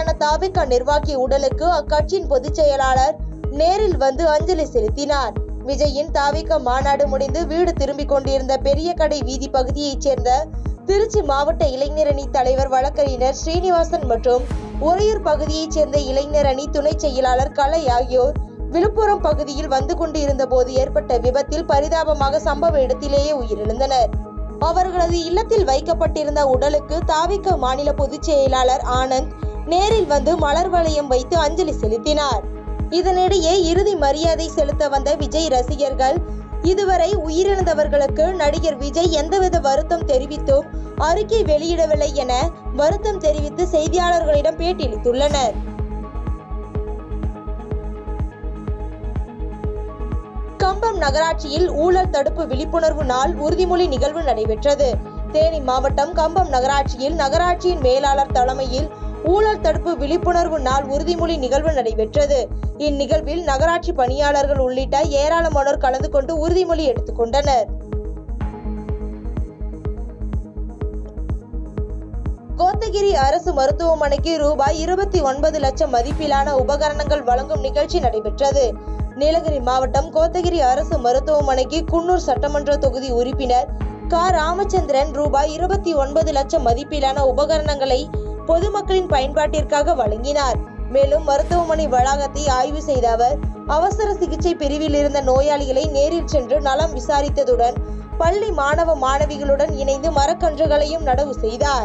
பலியான தாவிக நிர்வாகி உடலுக்கு அக்கட்சியின் பொதுச் செயலாளர் நேரில் வந்து அஞ்சலி செலுத்தினார் விஜயின் தாவிக மாநாடு முடிந்து வீடு திரும்பிக் கொண்டிருந்த பெரிய கடை வீதி பகுதியைச் சேர்ந்த திருச்சி மாவட்ட இளைஞரணி தலைவர் வழக்கறிஞர் ஸ்ரீனிவாசன் மற்றும் உறையூர் பகுதியைச் சேர்ந்த இளைஞர் அணி துணை செயலாளர் கலை ஆகியோர் விழுப்புரம் பகுதியில் வந்து கொண்டிருந்த போது ஏற்பட்ட விபத்தில் பரிதாபமாக சம்பவ இடத்திலேயே உயிரிழந்தனர் அவர்களது இல்லத்தில் வைக்கப்பட்டிருந்த உடலுக்கு தாவிக மாநில பொதுச் செயலாளர் ஆனந்த் நேரில் வந்து மலர் வளையம் வைத்து அஞ்சலி செலுத்தினார் இதனிடையே இறுதி மரியாதை செலுத்த வந்த விஜய் ரசிகர்கள் இதுவரை உயிரிழந்தவர்களுக்கு நடிகர் விஜய் எந்தவித வருத்தம் தெரிவித்தும் அறிக்கை வெளியிடவில்லை என வருத்தம் தெரிவித்து செய்தியாளர்களிடம் பேட்டியளித்துள்ளனர் கம்பம் நகராட்சியில் ஊழல் தடுப்பு விழிப்புணர்வு நாள் உறுதிமொழி நிகழ்வு நடைபெற்றது தேனி மாவட்டம் கம்பம் நகராட்சியில் நகராட்சியின் மேலாளர் தலைமையில் ஊழல் தடுப்பு விழிப்புணர்வு நாள் உறுதிமொழி நிகழ்வு நடைபெற்றது இந்நிகழ்வில் நகராட்சி பணியாளர்கள் உள்ளிட்ட ஏராளமானோர் கலந்து கொண்டு உறுதிமொழி எடுத்துக்கொண்டனர் கோத்தகிரி அரசு மருத்துவமனைக்கு ரூபாய் இருபத்தி ஒன்பது லட்சம் மதிப்பிலான உபகரணங்கள் வழங்கும் நிகழ்ச்சி நடைபெற்றது நீலகிரி மாவட்டம் கோத்தகிரி அரசு மருத்துவமனைக்கு குன்னூர் சட்டமன்ற தொகுதி உறுப்பினர் க ராமச்சந்திரன் ரூபாய் இருபத்தி ஒன்பது லட்சம் மதிப்பிலான உபகரணங்களை பொதுமக்களின் பயன்பாட்டிற்காக வழங்கினார் மேலும் மருத்துவமனை வளாகத்தை ஆய்வு செய்த அவர் அவசர சிகிச்சை பிரிவில் இருந்த நோயாளிகளை நேரில் சென்று நலம் விசாரித்ததுடன் பள்ளி மாணவ மாணவிகளுடன் இணைந்து மரக்கன்றுகளையும் நடவு செய்தார்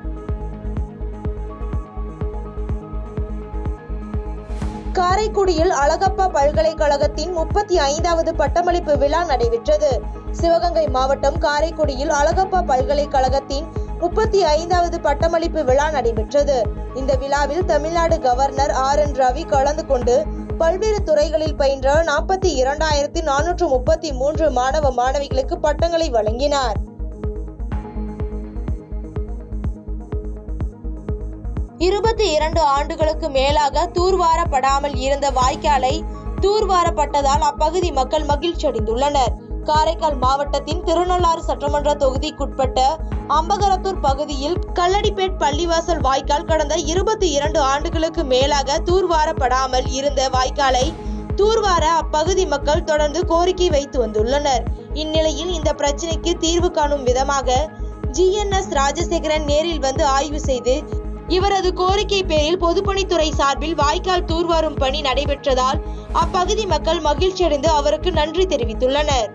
காரைக்குடியில் அழகப்பா பல்கலைக்கழகத்தின் முப்பத்தி ஐந்தாவது பட்டமளிப்பு விழா நடைபெற்றது சிவகங்கை மாவட்டம் காரைக்குடியில் அழகப்பா பல்கலைக்கழகத்தின் முப்பத்தி ஐந்தாவது பட்டமளிப்பு விழா நடைபெற்றது இந்த விழாவில் Tamil Nadu governor R N Ravi கலந்து கொண்டு பல்வேறு துறைகளில் பயின்ற நாற்பத்தி இரண்டாயிரத்தி நானூற்று முப்பத்தி மூன்று மாணவ மாணவிகளுக்கு பட்டங்களை வழங்கினார் இருபத்தி இரண்டு ஆண்டுகளுக்கு மேலாக தூர்வாரப்படாமல் இருந்த வாய்க்காலை தூர்வாரப்பட்டதால் அப்பகுதி மக்கள் மகிழ்ச்சி அடைந்துள்ளனர் காரைக்கால் மாவட்டத்தின் திருநள்ளாறு சட்டமன்ற தொகுதிக்குட்பட்ட அம்பகரத்தூர் பகுதியில் கல்லடிப்பேட் பள்ளிவாசல் வாய்க்கால் கடந்த இருபத்தி இரண்டு ஆண்டுகளுக்கு மேலாக தூர்வாரப்படாமல் இருந்த வாய்க்காலை தூர்வார அப்பகுதி மக்கள் தொடர்ந்து கோரிக்கை வைத்து வந்துள்ளனர் இந்நிலையில் இந்த பிரச்சினைக்கு தீர்வு காணும் விதமாக ஜிஎன்எஸ் ராஜசேகரன் நேரில் வந்து ஆய்வு செய்து இவரது கோரிக்கை பேரில் பொதுப்பணித்துறை சார்பில் வாய்க்கால் தூர்வாரும் பணி நடைபெற்றதால் அப்பகுதி மக்கள் மகிழ்ச்சியடைந்து அவருக்கு நன்றி தெரிவித்துள்ளனர்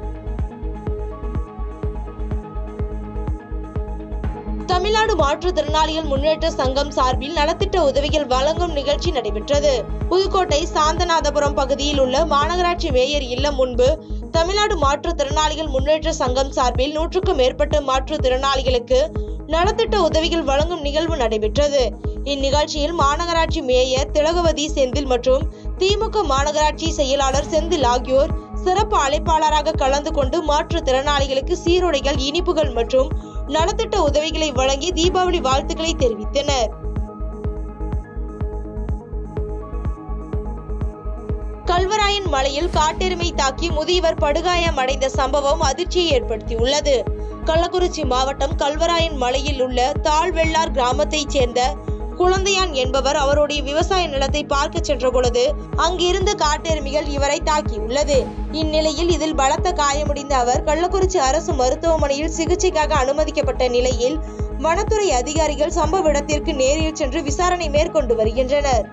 தமிழ்நாடு மாற்றுத்திறனாளிகள் முன்னேற்ற சங்கம் சார்பில் நலத்திட்ட உதவிகள் வழங்கும் நிகழ்ச்சி நடைபெற்றது புதுக்கோட்டை சாந்தநாதபுரம் பகுதியில் உள்ள மாநகராட்சி மேயர் இல்லம் முன்பு தமிழ்நாடு மாற்றுத்திறனாளிகள் முன்னேற்ற சங்கம் சார்பில் நூற்றுக்கும் மேற்பட்ட மாற்றுத்திறனாளிகளுக்கு நலத்திட்ட உதவிகள் வழங்கும் நிகழ்வு நடைபெற்றது இந்நிகழ்ச்சியில் மாநகராட்சி மேயர் திலகவதி செந்தில் மற்றும் திமுக மாநகராட்சி செயலாளர் செந்தில் ஆகியோர் சிறப்பு அழைப்பாளராக கலந்து கொண்டு மாற்றுத்திறனாளிகளுக்கு சீருடைகள் இனிப்புகள் மற்றும் நலத்திட்ட உதவிகளை வழங்கி தீபாவளி வாழ்த்துக்களை தெரிவித்தனர் கல்வராயன் மலையில் காட்டெருமை தாக்கி முதியவர் படுகாயம் அடைந்த சம்பவம் அதிர்ச்சியை ஏற்படுத்தியுள்ளது கள்ளக்குறிச்சி மாவட்டம் கல்வராயன் மலையில் உள்ள தாழ்வெள்ளார் கிராமத்தைச் சேர்ந்த குழந்தையான் என்பவர் அவருடைய விவசாய நிலத்தை பார்க்க சென்ற பொழுது அங்கிருந்த காட்டெருமிகள் இவரை தாக்கியுள்ளது இந்நிலையில் இதில் பலத்த காயமடைந்த அவர் கள்ளக்குறிச்சி அரசு மருத்துவமனையில் சிகிச்சைக்காக அனுமதிக்கப்பட்ட நிலையில் வனத்துறை அதிகாரிகள் சம்பவ இடத்திற்கு நேரில் சென்று விசாரணை மேற்கொண்டு வருகின்றனர்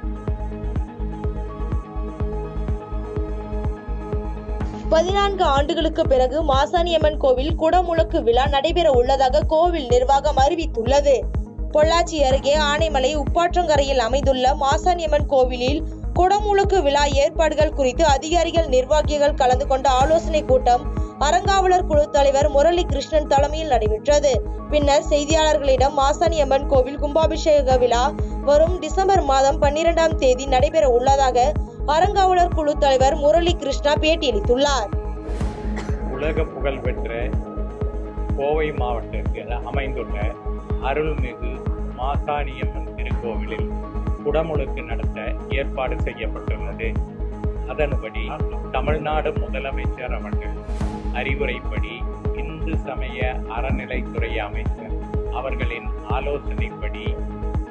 பதினான்கு ஆண்டுகளுக்கு பிறகு மாசாணியம்மன் கோவில் குடமுழக்கு விழா நடைபெற உள்ளதாக கோவில் நிர்வாகம் அறிவித்துள்ளது பொள்ளாச்சி அருகே ஆனைமலை உப்பாற்றங்கரையில் அமைந்துள்ள மாசாணியம்மன் கோவிலில் குடமுழுக்கு விழா ஏற்பாடுகள் குறித்து அதிகாரிகள் நிர்வாகிகள் கலந்து கொண்ட ஆலோசனை கூட்டம் அறங்காவலர் குழு தலைவர் முரளி கிருஷ்ணன் தலைமையில் நடைபெற்றது பின்னர் செய்தியாளர்களிடம் மாசாணியம்மன் கோவில் கும்பாபிஷேக விழா வரும் டிசம்பர் மாதம் பன்னிரெண்டாம் தேதி நடைபெற உள்ளதாக அறங்காவலர் குழு தலைவர் முரளி கிருஷ்ணா பேட்டியளித்துள்ளார் உலக புகழ் பெற்ற கோவை மாவட்டத்தில் அமைந்துள்ள அருள்மிகு மாசாணியம்மன் திருக்கோவிலில் குடமுழுக்கு நடத்த ஏற்பாடு செய்யப்பட்டுள்ளது அதன்படி தமிழ்நாடு முதலமைச்சர் அவர்கள் அறிவுரைப்படி இந்து சமய அறநிலைத்துறை அமைச்சர் அவர்களின் ஆலோசனைப்படி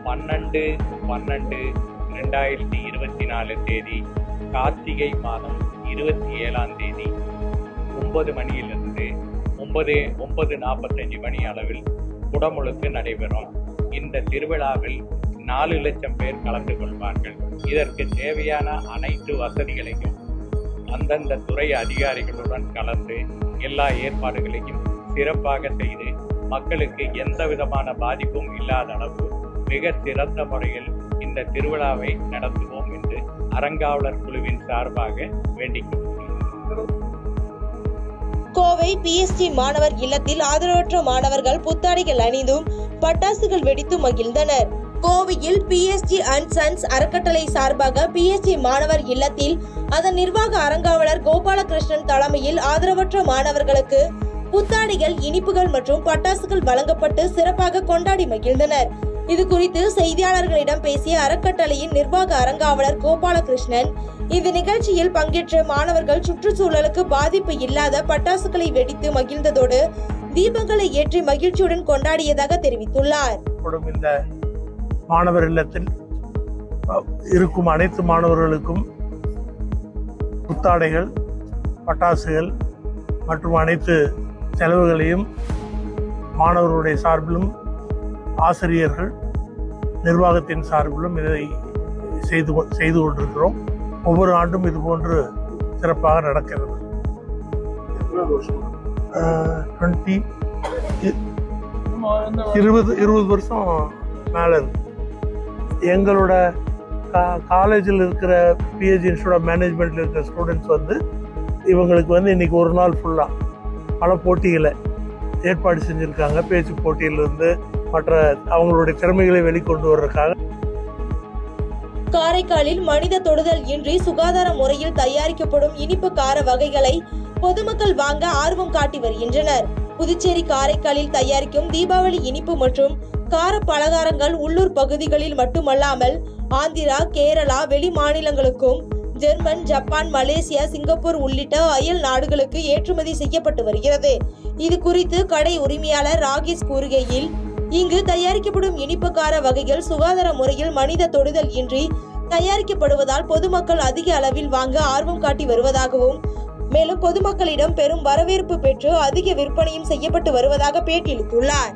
பன்னெண்டு பன்னெண்டு ரெண்டாயிரத்தி இருபத்தி நாலு தேதி கார்த்திகை மாதம் இருபத்தி ஏழாம் தேதி ஒன்பது மணியிலிருந்து ஒன்பது ஒன்பது நாற்பத்தஞ்சு மணி அளவில் குடமுழுக்கு நடைபெறும் இந்த திருவிழாவில் நாலு லட்சம் பேர் கலந்து கொள்வார்கள் இதற்கு தேவையான அனைத்து வசதிகளையும் அந்தந்த துறை அதிகாரிகளுடன் கலந்து எல்லா ஏற்பாடுகளையும் சிறப்பாக செய்து மக்களுக்கு எந்த விதமான பாதிப்பும் இல்லாத அளவு மிக சிறந்த முறையில் இந்த திருவிழாவை நடத்துவோம் என்று அறங்காவலர் குழுவின் சார்பாக வேண்டிக் கொள்கிறேன் கோவை பிஎஸ்டி மாணவர் இல்லத்தில் ஆதரவற்ற மாணவர்கள் புத்தாடைகள் அணிந்தும் பட்டாசுகள் வெடித்து மகிழ்ந்தனர் கோவையில் பிஎஸ்டி அண்ட் சன்ஸ் அறக்கட்டளை சார்பாக பிஎஸ்டி மாணவர் இல்லத்தில் அதன் நிர்வாக அறங்காவலர் கோபாலகிருஷ்ணன் தலைமையில் ஆதரவற்ற மாணவர்களுக்கு புத்தாடைகள் இனிப்புகள் மற்றும் பட்டாசுகள் வழங்கப்பட்டு சிறப்பாக கொண்டாடி மகிழ்ந்தனர் இது குறித்து செய்தியாளர்களிடம் பேசிய அறக்கட்டளையின் நிர்வாக அறங்காவலர் கோபாலகிருஷ்ணன் இந்த நிகழ்ச்சியில் பங்கேற்ற மாணவர்கள் சுற்றுச்சூழலுக்கு பாதிப்பு இல்லாத பட்டாசுகளை வெடித்து மகிழ்ந்ததோடு தீபங்களை ஏற்றி மகிழ்ச்சியுடன் கொண்டாடியதாக தெரிவித்துள்ளார் படும் இந்த மாணவர் இல்லத்தில் அஹ், இருக்கும் அனைத்து மாணவர்களுக்கும் புத்தாடைகள் பட்டாசுகள் மற்றும் அனைத்து செலவுகளையும் மாணவர்களுடைய சார்பிலும் ஆசிரியர்கள் நிர்வாகத்தின் சார்பிலும் இதை செய்து கொ- செய்து கொண்டிருக்கிறோம் ஒவ்வொரு ஆண்டும் இது போன்று சிறப்பாக நடக்கிறது டுவெண்ட்டி இருபது இருபது வருஷம் மேலே இருக்கு எங்களோட கா காலேஜில் இருக்கிற பிஹெச்டி இன்ஸ்டியூட் ஆஃப் மேனேஜ்மெண்ட்டில் இருக்கிற ஸ்டூடெண்ட்ஸ் வந்து இவங்களுக்கு வந்து இன்னைக்கு ஒரு நாள் ஃபுல்லாக பல போட்டிகளை ஏற்பாடு செஞ்சுருக்காங்க பேச்சு போட்டியிலிருந்து மற்ற அவங்களுடைய திறமைகளை வெளிக்கொண்டு வர்றதுக்காக காரைக்காலில் மனித தொடுதல் இன்றி சுகாதார முறையில் தயாரிக்கப்படும் இனிப்பு கார வகைகளை பொதுமக்கள் வாங்க ஆர்வம் காட்டி வருகின்றனர் புதுச்சேரி காரைக்காலில் தயாரிக்கும் தீபாவளி இனிப்பு மற்றும் கார பலகாரங்கள் உள்ளூர் பகுதிகளில் மட்டுமல்லாமல் ஆந்திரா கேரளா வெளி மாநிலங்களுக்கும் ஜெர்மன் ஜப்பான் மலேசியா சிங்கப்பூர் உள்ளிட்ட அயல் நாடுகளுக்கு ஏற்றுமதி செய்யப்பட்டு வருகிறது இது குறித்து கடை உரிமையாளர் ராகேஷ் கூறுகையில் இங்கு தயாரிக்கப்படும் இனிப்பு கார வகைகள் சுகாதார முறையில் மனித தொடுதல் இன்றி தயாரிக்கப்படுவதால் பொதுமக்கள் அதிக அளவில் வாங்க ஆர்வம் காட்டி வருவதாகவும் மேலும் பொதுமக்களிடம் பெரும் வரவேற்பு பெற்று அதிக விற்பனையும் செய்யப்பட்டு வருவதாக பேட்டியளித்துள்ளார்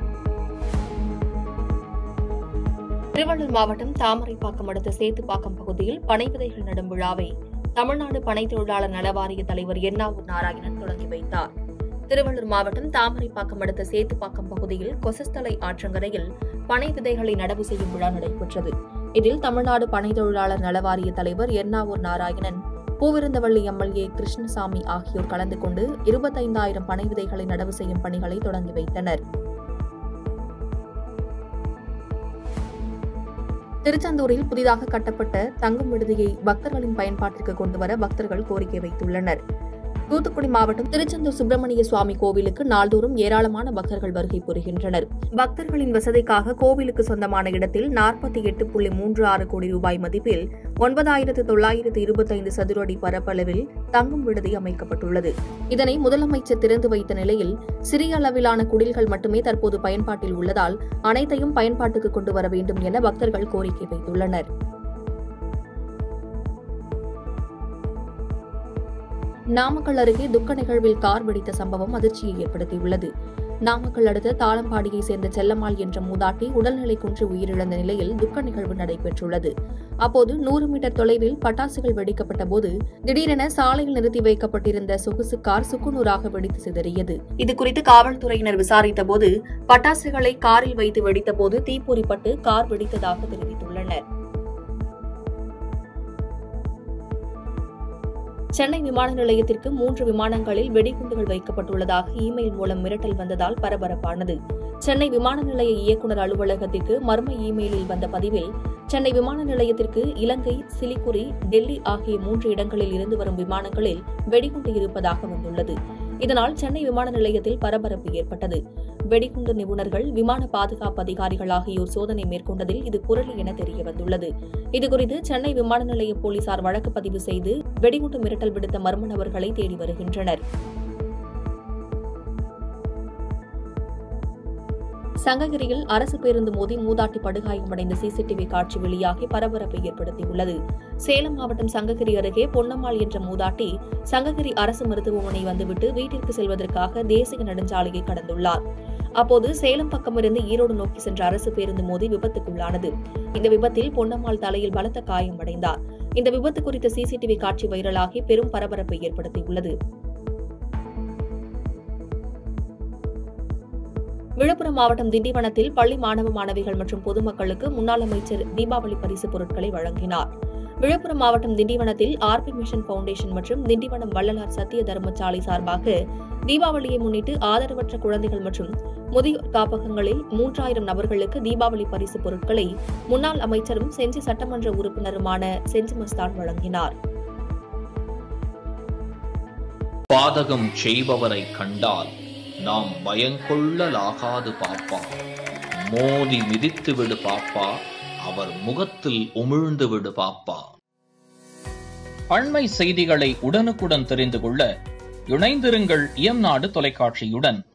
திருவள்ளூர் மாவட்டம் தாமரைப்பாக்கம் அடுத்த சேத்துப்பாக்கம் பகுதியில் பனை விதைகள் நடும் விழாவை தமிழ்நாடு பனை தொழிலாளர் நல வாரிய தலைவர் எண்ணாவூர் நாராயணன் தொடங்கி வைத்தார் திருவள்ளூர் மாவட்டம் தாமரைப்பாக்கம் அடுத்த சேத்துப்பாக்கம் பகுதியில் கொசஸ்தலை ஆற்றங்கரையில் பனை விதைகளை நடவு செய்யும் விழா நடைபெற்றது இதில் தமிழ்நாடு பனை தொழிலாளர் நல வாரிய தலைவர் எர்ணாவூர் நாராயணன் பூவிருந்தவள்ளி எம்எல்ஏ கிருஷ்ணசாமி ஆகியோர் கலந்து கொண்டு இருபத்தைந்தாயிரம் பனை விதைகளை நடவு செய்யும் பணிகளை தொடங்கி வைத்தனர் திருச்செந்தூரில் புதிதாக கட்டப்பட்ட தங்கும் விடுதியை பக்தர்களின் பயன்பாட்டிற்கு கொண்டுவர பக்தர்கள் கோரிக்கை வைத்துள்ளனர் தூத்துக்குடி மாவட்டம் திருச்செந்தூர் சுப்பிரமணிய சுவாமி கோவிலுக்கு நாள்தோறும் ஏராளமான பக்தர்கள் வருகை புரிகின்றனர் பக்தர்களின் வசதிக்காக கோவிலுக்கு சொந்தமான இடத்தில் நாற்பத்தி எட்டு புள்ளி மூன்று ஆறு கோடி ரூபாய் மதிப்பில் ஒன்பதாயிரத்து தொள்ளாயிரத்து இருபத்தைந்து சதுர அடி பரப்பளவில் தங்கும் விடுதி அமைக்கப்பட்டுள்ளது இதனை முதலமைச்சர் திறந்து வைத்த நிலையில் சிறிய அளவிலான குடில்கள் மட்டுமே தற்போது பயன்பாட்டில் உள்ளதால் அனைத்தையும் பயன்பாட்டுக்கு கொண்டு வர வேண்டும் என பக்தர்கள் கோரிக்கை வைத்துள்ளனர் நாமக்கல் அருகே துக்க நிகழ்வில் கார் வெடித்த சம்பவம் அதிர்ச்சியை ஏற்படுத்தியுள்ளது நாமக்கல் அடுத்த தாளம்பாடியை சேர்ந்த செல்லம்மாள் என்ற மூதாட்டி உடல்நிலை குன்றி உயிரிழந்த நிலையில் துக்க நிகழ்வு நடைபெற்றுள்ளது அப்போது நூறு மீட்டர் தொலைவில் பட்டாசுகள் வெடிக்கப்பட்ட போது திடீரென சாலையில் நிறுத்தி வைக்கப்பட்டிருந்த சொகுசு கார் சுக்குநூறாக வெடித்து சிதறியது இதுகுறித்து காவல்துறையினர் விசாரித்த போது பட்டாசுகளை காரில் வைத்து வெடித்த போது தீப்பொறிப்பட்டு கார் வெடித்ததாக தெரிவித்துள்ளனர் சென்னை விமான நிலையத்திற்கு மூன்று விமானங்களில் வெடிகுண்டுகள் வைக்கப்பட்டுள்ளதாக இமெயில் மூலம் மிரட்டல் வந்ததால் பரபரப்பானது சென்னை விமான நிலைய இயக்குநர் அலுவலகத்திற்கு மர்ம இமெயிலில் வந்த பதிவில் சென்னை விமான நிலையத்திற்கு இலங்கை சிலிகுரி டெல்லி ஆகிய மூன்று இடங்களில் இருந்து வரும் விமானங்களில் வெடிகுண்டு இருப்பதாக வந்துள்ளது இதனால் சென்னை விமான நிலையத்தில் பரபரப்பு ஏற்பட்டது வெடிகுண்டு நிபுணர்கள் விமான பாதுகாப்பு அதிகாரிகள் ஆகியோர் சோதனை மேற்கொண்டதில் இது புரளி என தெரியவந்துள்ளது இதுகுறித்து சென்னை விமான நிலைய போலீசார் வழக்கு பதிவு செய்து வெடிகுண்டு மிரட்டல் விடுத்த மர்ம நபர்களை தேடி வருகின்றனர் சங்ககிரியில் அரசு பேருந்து மோதி மூதாட்டி படுகாயமடைந்த சிசிடிவி காட்சி வெளியாகி பரபரப்பை ஏற்படுத்தியுள்ளது சேலம் மாவட்டம் சங்ககிரி அருகே பொன்னம்மாள் என்ற மூதாட்டி சங்ககிரி அரசு மருத்துவமனை வந்துவிட்டு வீட்டிற்கு செல்வதற்காக தேசிய நெடுஞ்சாலையை கடந்துள்ளார் அப்போது சேலம் பக்கமிருந்து ஈரோடு நோக்கி சென்ற அரசு பேருந்து மோதி விபத்துக்குள்ளானது இந்த விபத்தில் பொன்னம்மாள் தலையில் பலத்த காயமடைந்தார் இந்த விபத்து குறித்த சிசிடிவி காட்சி வைரலாகி பெரும் பரபரப்பை ஏற்படுத்தியுள்ளது விழுப்புரம் மாவட்டம் திண்டிவனத்தில் பள்ளி மாணவ மாணவிகள் மற்றும் பொதுமக்களுக்கு முன்னாள் அமைச்சர் தீபாவளி பரிசு பொருட்களை வழங்கினார் விழுப்புரம் மாவட்டம் திண்டிவனத்தில் ஆர்பி மிஷன் பவுண்டேஷன் மற்றும் திண்டிவனம் வள்ளலார் சத்திய தர்மசாலை சார்பாக தீபாவளியை முன்னிட்டு ஆதரவற்ற குழந்தைகள் மற்றும் முதியோர் காப்பகங்களில் மூன்றாயிரம் நபர்களுக்கு தீபாவளி பரிசு பொருட்களை முன்னாள் அமைச்சரும் செஞ்சி சட்டமன்ற உறுப்பினருமான செஞ்சி மஸ்தான் வழங்கினார் பாதகம் செய்பவரை கண்டால் நாம் பயங்கொள்ளலாகாது பாப்பா மோதி மிதித்து விடு பாப்பா அவர் முகத்தில் உமிழ்ந்து விடு பாப்பா அண்மை செய்திகளை உடனுக்குடன் தெரிந்து கொள்ள இணைந்திருங்கள் இயம்நாடு தொலைக்காட்சியுடன்